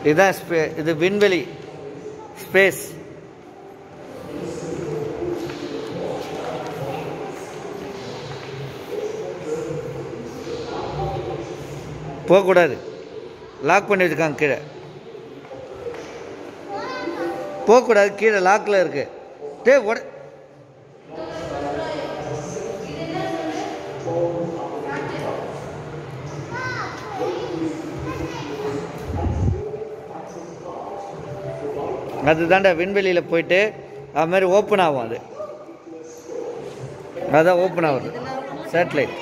இதுதான் ஸ்பே இது விண்வெளி ஸ்பேஸ் போகக்கூடாது லாக் பண்ணி வச்சுருக்காங்க கீழே போகக்கூடாது கீழே லாக்கில் இருக்கு டே உட அதுதான்டா விண்வெளியில் போயிட்டு அது மாதிரி ஓப்பன் ஆகும் அது அதான் ஓப்பன் ஆகுது சேட்டலைட்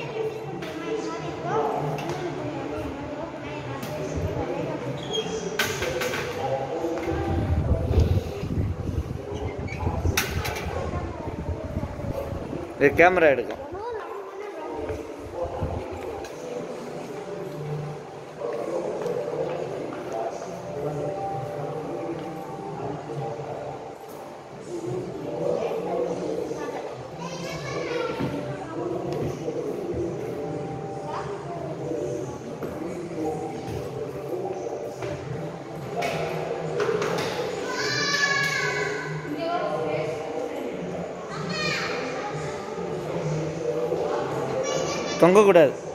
இது கேமரா எடுக்கும் தொங்கக்கூடாது